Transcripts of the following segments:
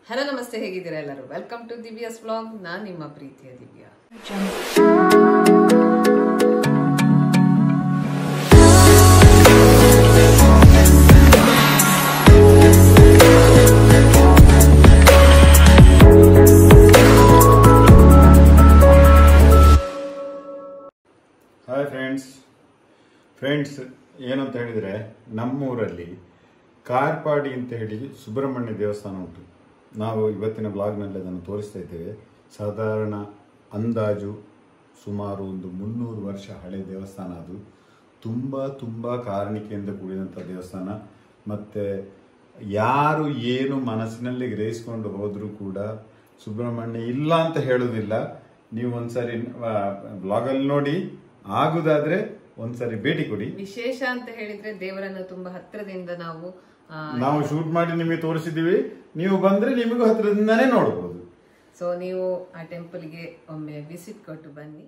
hello ನಮಸ್ತೆ ಹೇಗಿದ್ದೀರಾ ಎಲ್ಲರೂ ವೆಲ್ಕಮ್ ಟು ದಿವ್ಯಾಸ್ ವ್ಲಾಗ್ ನಾನ್ ನಿಮ್ಮ ಪ್ರೀತಿಯ ದಿವ್ಯಾ ಹಾಯ್ ಫ್ರೆಂಡ್ಸ್ ಫ್ರೆಂಡ್ಸ್ ಏನಂತ ಹೇಳಿದರೆ ನಮ್ಮೂರಲ್ಲಿ ಕಾರ್ಪಾಡಿ ಅಂತ ಹೇಳಿ ಸುಬ್ರಹ್ಮಣ್ಯ ದೇವಸ್ಥಾನ ಉಂಟು ನಾವು ಇವತ್ತಿನ ಬ್ಲಾಗ್ನಲ್ಲಿ ಅದನ್ನು ತೋರಿಸ್ತಾ ಇದ್ದೇವೆ ಸಾಧಾರಣ ಅಂದಾಜು ಸುಮಾರು ಒಂದು ಮುನ್ನೂರು ವರ್ಷ ಹಳೆ ದೇವಸ್ಥಾನ ಅದು ತುಂಬ ತುಂಬ ಕಾರಣಿಕೆಯಿಂದ ಕೂಡಿದಂಥ ದೇವಸ್ಥಾನ ಮತ್ತು ಯಾರು ಏನು ಮನಸ್ಸಿನಲ್ಲಿ ಗ್ರಹಿಸ್ಕೊಂಡು ಹೋದರೂ ಕೂಡ ಸುಬ್ರಹ್ಮಣ್ಯ ಇಲ್ಲ ಅಂತ ಹೇಳುವುದಿಲ್ಲ ನೀವು ಒಂದ್ಸರಿ ಬ್ಲಾಗಲ್ಲಿ ನೋಡಿ ಆಗುದಾದ್ರೆ ಒಂದ್ಸರಿ ಭೇಟಿ ಕೊಡಿ ವಿಶೇಷ ಅಂತ ಹೇಳಿದ್ರೆ ದೇವರನ್ನು ತುಂಬಾ ಹತ್ರದಿಂದ ನಾವು ಆ, ನಾವು ಶೂಟ್ ಮಾಡಿ ನಿಮಗೆ ತೋರಿಸಿದ್ದೀವಿ ನೀವು ಬಂದ್ರೆ ನಿಮಗೂ ಹತ್ರದಿಂದಾನೇ ನೋಡಬಹುದು ಸೊ ನೀವು ಆ ಟೆಂಪಲ್ಗೆ ಒಮ್ಮೆ ವಿಸಿಟ್ ಕೊಟ್ಟು ಬನ್ನಿ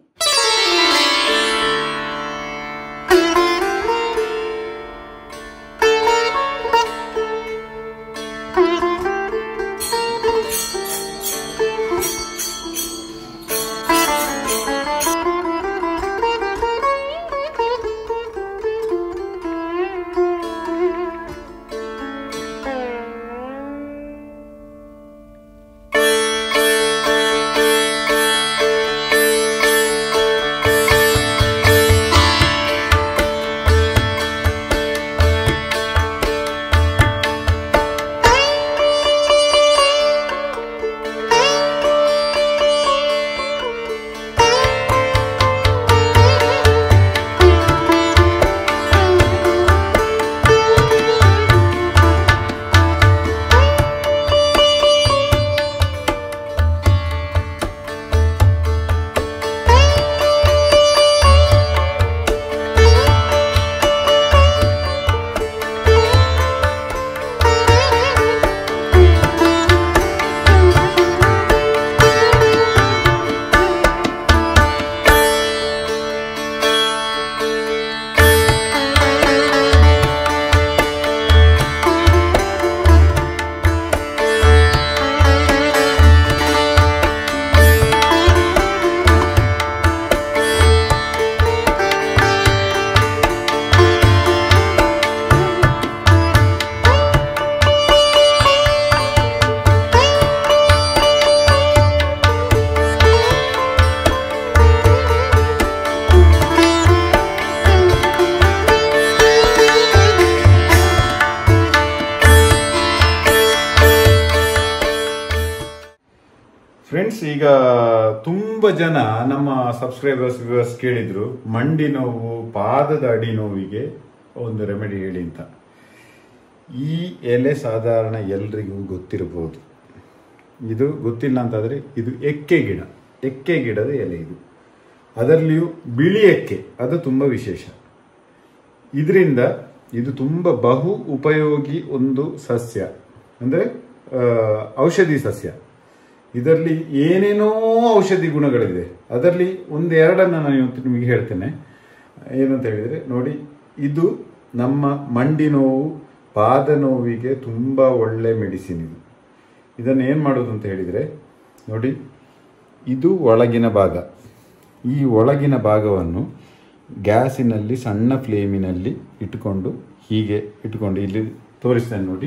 ಫ್ರೆಂಡ್ಸ್ ಈಗ ತುಂಬ ಜನ ನಮ್ಮ ಸಬ್ಸ್ಕ್ರೈಬರ್ಸ್ ವ್ಯೂವರ್ಸ್ ಕೇಳಿದ್ರು ಮಂಡಿ ನೋವು ಪಾದದ ಅಡಿ ನೋವಿಗೆ ಒಂದು ರೆಮಿಡಿ ಹೇಳಿ ಅಂತ ಈ ಎಲೆ ಸಾಧಾರಣ ಎಲ್ರಿಗೂ ಗೊತ್ತಿರಬಹುದು ಇದು ಗೊತ್ತಿಲ್ಲ ಅಂತಾದರೆ ಇದು ಎಕ್ಕೆ ಗಿಡ ಎಕ್ಕೆ ಗಿಡದ ಎಲೆ ಇದು ಅದರಲ್ಲಿಯೂ ಬಿಳಿ ಎಕ್ಕೆ ಅದು ತುಂಬ ವಿಶೇಷ ಇದರಿಂದ ಇದು ತುಂಬ ಬಹು ಉಪಯೋಗಿ ಒಂದು ಸಸ್ಯ ಅಂದರೆ ಔಷಧಿ ಸಸ್ಯ ಇದರಲ್ಲಿ ಏನೇನೋ ಔಷಧಿ ಗುಣಗಳಿದೆ ಅದರಲ್ಲಿ ಒಂದು ಎರಡನ್ನು ನಾನು ಇವತ್ತು ನಿಮಗೆ ಹೇಳ್ತೇನೆ ಏನಂತ ಹೇಳಿದರೆ ನೋಡಿ ಇದು ನಮ್ಮ ಮಂಡಿ ನೋವು ಪಾದ ನೋವಿಗೆ ತುಂಬ ಒಳ್ಳೆ ಮೆಡಿಸಿನ್ ಇದು ಇದನ್ನು ಏನು ಮಾಡೋದು ಅಂತ ಹೇಳಿದರೆ ನೋಡಿ ಇದು ಒಳಗಿನ ಭಾಗ ಈ ಒಳಗಿನ ಭಾಗವನ್ನು ಗ್ಯಾಸಿನಲ್ಲಿ ಸಣ್ಣ ಫ್ಲೇಮಿನಲ್ಲಿ ಇಟ್ಟುಕೊಂಡು ಹೀಗೆ ಇಟ್ಟುಕೊಂಡು ಇಲ್ಲಿ ತೋರಿಸ್ತೇನೆ ನೋಡಿ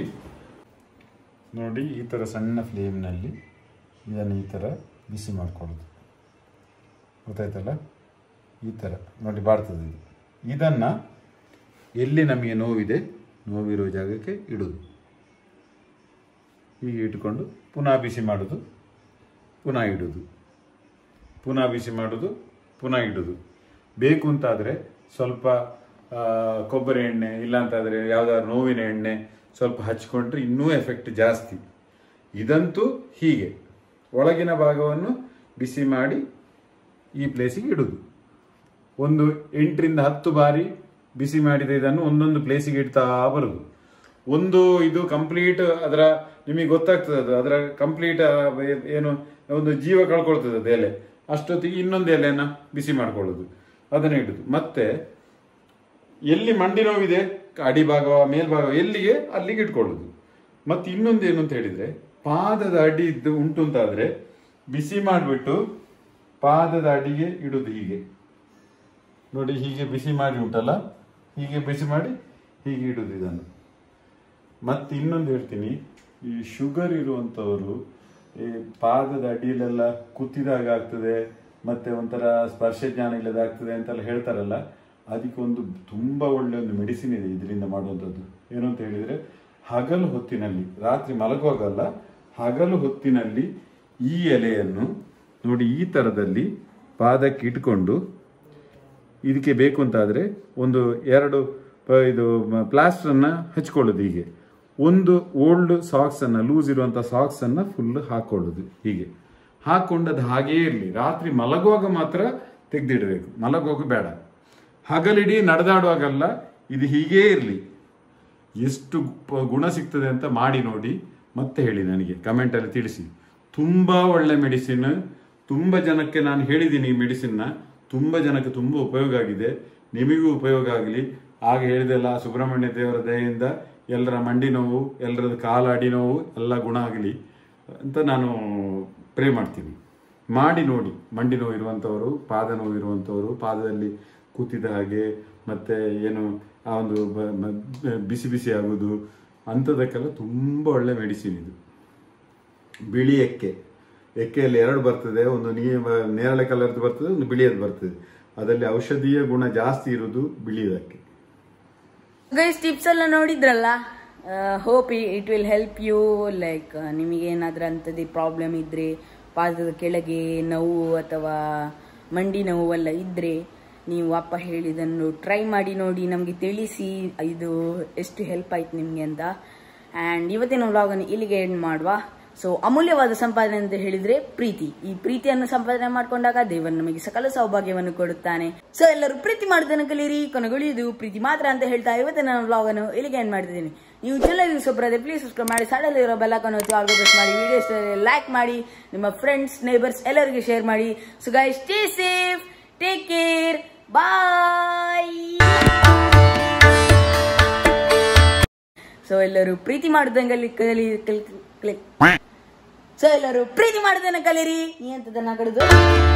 ನೋಡಿ ಈ ಥರ ಸಣ್ಣ ಫ್ಲೇಮ್ನಲ್ಲಿ ಇದನ್ನು ಈ ಥರ ಬಿಸಿ ಮಾಡ್ಕೊಳ್ಳೋದು ಗೊತ್ತಾಯ್ತಲ್ಲ ಈ ಥರ ನೋಡಿ ಬಾಡ್ತದೆ ಇದು ಇದನ್ನು ಎಲ್ಲಿ ನಮಗೆ ನೋವಿದೆ ನೋವಿರೋ ಜಾಗಕ್ಕೆ ಇಡೋದು ಹೀಗೆ ಇಟ್ಕೊಂಡು ಪುನಃ ಬಿಸಿ ಮಾಡೋದು ಪುನಃ ಇಡೋದು ಪುನಃ ಬಿಸಿ ಮಾಡೋದು ಪುನಃ ಇಡೋದು ಬೇಕು ಅಂತಾದರೆ ಸ್ವಲ್ಪ ಆ, ಕೊಬ್ಬರಿ ಎಣ್ಣೆ ಇಲ್ಲಾಂತಾದರೆ ಯಾವುದಾದ್ರು ನೋವಿನ ಎಣ್ಣೆ ಸ್ವಲ್ಪ ಹಚ್ಕೊಂಡ್ರೆ ಇನ್ನೂ ಎಫೆಕ್ಟ್ ಜಾಸ್ತಿ ಇದಂತೂ ಹೀಗೆ ಒಳಗಿನ ಭಾಗವನ್ನು ಬಿಸಿ ಮಾಡಿ ಈ ಪ್ಲೇಸಿಗೆ ಇಡುದು ಒಂದು ಎಂಟರಿಂದ ಹತ್ತು ಬಾರಿ ಬಿಸಿ ಮಾಡಿದ ಇದನ್ನು ಒಂದೊಂದು ಪ್ಲೇಸಿಗೆ ಇಡ್ತಾ ಬರುದು ಒಂದು ಇದು ಕಂಪ್ಲೀಟ್ ಅದರ ನಿಮಗೆ ಗೊತ್ತಾಗ್ತದೆ ಅದು ಅದರ ಕಂಪ್ಲೀಟ್ ಏನು ಒಂದು ಜೀವ ಕಳ್ಕೊಳ್ತದೆ ಅದು ಎಲೆ ಅಷ್ಟೊತ್ತಿಗೆ ಇನ್ನೊಂದು ಎಲೆಯನ್ನ ಬಿಸಿ ಮಾಡ್ಕೊಳ್ಳೋದು ಅದನ್ನ ಇಡುದು ಮತ್ತೆ ಎಲ್ಲಿ ಮಂಡಿ ನೋವಿದೆ ಅಡಿಭಾಗ ಮೇಲ್ಭಾಗ ಎಲ್ಲಿಗೆ ಅಲ್ಲಿಗೆ ಇಟ್ಕೊಳ್ಳೋದು ಮತ್ತೆ ಇನ್ನೊಂದು ಏನು ಅಂತ ಹೇಳಿದ್ರೆ ಪಾದದ ಅಡಿ ಇದ್ದು ಉಂಟು ಅಂತಾದ್ರೆ ಬಿಸಿ ಮಾಡಿಬಿಟ್ಟು ಪಾದದ ಅಡಿಗೆ ಇಡುದು ಹೀಗೆ ನೋಡಿ ಹೀಗೆ ಬಿಸಿ ಮಾಡಿ ಉಂಟಲ್ಲ ಹೀಗೆ ಬಿಸಿ ಮಾಡಿ ಹೀಗೆ ಇಡುದು ಇದನ್ನು ಮತ್ತೆ ಇನ್ನೊಂದು ಹೇಳ್ತೀನಿ ಈ ಶುಗರ್ ಇರುವಂಥವರು ಈ ಪಾದದ ಅಡಿಯಲ್ಲೆಲ್ಲ ಕುತ್ತಿದಾಗ ಆಗ್ತದೆ ಮತ್ತೆ ಒಂಥರ ಸ್ಪರ್ಶ ಜ್ಞಾನ ಇಲ್ಲದಾಗ್ತದೆ ಅಂತೆಲ್ಲ ಹೇಳ್ತಾರಲ್ಲ ಅದಕ್ಕೆ ಒಂದು ತುಂಬಾ ಒಳ್ಳೆ ಒಂದು ಮೆಡಿಸಿನ್ ಇದೆ ಇದರಿಂದ ಮಾಡುವಂಥದ್ದು ಏನು ಅಂತ ಹೇಳಿದ್ರೆ ಹಗಲು ಹೊತ್ತಿನಲ್ಲಿ ರಾತ್ರಿ ಮಲಗುವಾಗಲ್ಲ ಹಗಲು ಹೊತ್ತಿನಲ್ಲಿ ಈ ಎಲೆಯನ್ನು ನೋಡಿ ಈ ಥರದಲ್ಲಿ ಪಾದಕ್ಕೆ ಇಟ್ಕೊಂಡು ಇದಕ್ಕೆ ಬೇಕು ಅಂತಾದರೆ ಒಂದು ಎರಡು ಪ- ಇದು ಪ್ಲಾಸ್ಟರನ್ನು ಹಚ್ಕೊಳ್ಳೋದು ಹೀಗೆ ಒಂದು ಓಲ್ಡ್ ಸಾಕ್ಸನ್ನು ಲೂಸ್ ಇರುವಂಥ ಸಾಕ್ಸನ್ನು ಫುಲ್ ಹಾಕೊಳ್ಳೋದು ಹೀಗೆ ಹಾಕೊಂಡದ್ದು ಹಾಗೇ ಇರಲಿ ರಾತ್ರಿ ಮಲಗುವಾಗ ಮಾತ್ರ ತೆಗೆದಿಡಬೇಕು ಮಲಗುವಾಗ ಬೇಡ ಹಗಲಿಡೀ ನಡೆದಾಡುವಾಗಲ್ಲ ಇದು ಹೀಗೇ ಇರಲಿ ಎಷ್ಟು ಪ- ಗುಣ ಸಿಗ್ತದೆ ಅಂತ ಮಾಡಿ ನೋಡಿ ಮತ್ತೆ ಹೇಳಿ ನನಗೆ ಕಮೆಂಟಲ್ಲಿ ತಿಳಿಸಿ ತುಂಬ ಒಳ್ಳೆ ಮೆಡಿಸಿನ್ ತುಂಬ ಜನಕ್ಕೆ ನಾನು ಹೇಳಿದ್ದೀನಿ ಈ ಮೆಡಿಸಿನ್ನ ತುಂಬ ಜನಕ್ಕೆ ತುಂಬ ಉಪಯೋಗ ಆಗಿದೆ ನಿಮಗೂ ಉಪಯೋಗ ಆಗಲಿ ಆಗ ಹೇಳಿದೆಲ್ಲ ಸುಬ್ರಹ್ಮಣ್ಯ ದೇವರ ದಯೆಯಿಂದ ಎಲ್ಲರ ಮಂಡಿ ನೋವು ಎಲ್ಲರದ ಕಾಲ ಅಡಿ ನೋವು ಎಲ್ಲ ಗುಣ ಆಗಲಿ ಅಂತ ನಾನು ಪ್ರೇ ಮಾಡ್ತೀನಿ ಮಾಡಿ ನೋಡಿ ಮಂಡಿ ನೋವು ಇರುವಂಥವರು ಪಾದ ನೋವು ಇರುವಂಥವರು ಪಾದದಲ್ಲಿ ಕೂತಿದ ಹಾಗೆ ಮತ್ತೆ ಏನು ಆ ಒಂದು ಬ- ಮ- ಬಿಸಿ ಬಿಸಿ ಆಗೋದು ಅಂಥದಕ್ಕೆಲ್ಲ ತುಂಬ ಒಳ್ಳೆ ಮೆಡಿಸಿನ್ ಇದು ಬಿಳಿ ಎಕ್ಕೆ ಎಕ್ಕೆಯಲ್ಲಿ ಎರಡು ಬರ್ತದೆ ಒಂದು ನೀ ನೇರಳೆ ಕಲರ್ದು ಬರ್ತದೆ ಒಂದು ಬಿಳಿಯದು ಬರ್ತದೆ ಅದರಲ್ಲಿ ಔಷಧೀಯ ಗುಣ ಜಾಸ್ತಿ ಇರುವುದು ಬಿಳಿಯದಕ್ಕೆ ಗೈಸ್ ಟಿಪ್ಸ್ ಎಲ್ಲ ನೋಡಿದ್ರಲ್ಲ hope it will help you like ನಿಮಗೆ ಏನಾದ್ರೂ ಅಂಥದ್ದು ಪ್ರಾಬ್ಲಮ್ ಇದ್ರೆ ಪಾದದ ಕೆಳಗೆ ನೋವು ಅಥವಾ ಮಂಡಿ ನೋವು ಎಲ್ಲ ಇದ್ರೆ ನೀವು ಅಪ್ಪ ಹೇಳಿದನ್ನು ಟ್ರೈ ಮಾಡಿ ನೋಡಿ ನಮಗೆ ತಿಳಿಸಿ ಇದು ಎಷ್ಟು ಹೆಲ್ಪ್ ಆಯ್ತು ನಿಮಗೆ ಅಂತ ಆ್ಯಂಡ್ ಇವತ್ತಿನ ವ್ಲಾಗನ್ನು ಇಲ್ಲಿಗೆ ಎಂಡ್ ಮಾಡುವ ಸೊ ಅಮೂಲ್ಯವಾದ ಸಂಪಾದನೆ ಅಂತ ಹೇಳಿದ್ರೆ ಪ್ರೀತಿ ಈ ಪ್ರೀತಿಯನ್ನು ಸಂಪಾದನೆ ಮಾಡ್ಕೊಂಡಾಗ ದೇವರು ನಮಗೆ ಸಕಲ ಸೌಭಾಗ್ಯವನ್ನು ಕೊಡುತ್ತಾನೆ ಸೊ ಎಲ್ಲರೂ ಪ್ರೀತಿ ಮಾಡೋದನ್ನು ಕಲೀರಿ ಕೊನೆಗೊಳಿಯುವುದು ಪ್ರೀತಿ ಮಾತ್ರ ಅಂತ ಹೇಳ್ತಾ ಇವತ್ತಿನ ನಾನು ವ್ಲಾಗ್ ಅನ್ನು ಇಲ್ಲಿಗೆ ಎಂಡ್ ಮಾಡ್ತಿದ್ದೀನಿ ನೀವು ಚೆನ್ನಾಗಿ ಸೊಬ್ಬರದೆ ಪ್ಲೀಸ್ ಸಬ್ಸ್ಕ್ರೈಬ್ ಮಾಡಿ ಸಡಲ್ ಇರೋ ಬೆಲ್ಲಕನ್ನು ಹೊತ್ತು ಆಲ್ಗೋ ಪ್ರೆಸ್ ಮಾಡಿ ವಿಡಿಯೋ ಲೈಕ್ ಮಾಡಿ ನಿಮ್ಮ ಫ್ರೆಂಡ್ಸ್ ನೇಬರ್ಸ್ ಎಲ್ಲರಿಗೆ ಶೇರ್ ಮಾಡಿ so guy stay safe take care bye so ಎಲ್ಲರೂ ಪ್ರೀತಿ ಮಾಡುದಂಗಲ್ಲಿ ಕಲಿ ಕಲಿ ಕಲಿ ಸೊ ಎಲ್ಲರೂ ಪ್ರೀತಿ ಮಾಡುದನ್ನ ಕಲೀರಿ ನೀ ಅಂತದನ್ನ ಕಡಿದು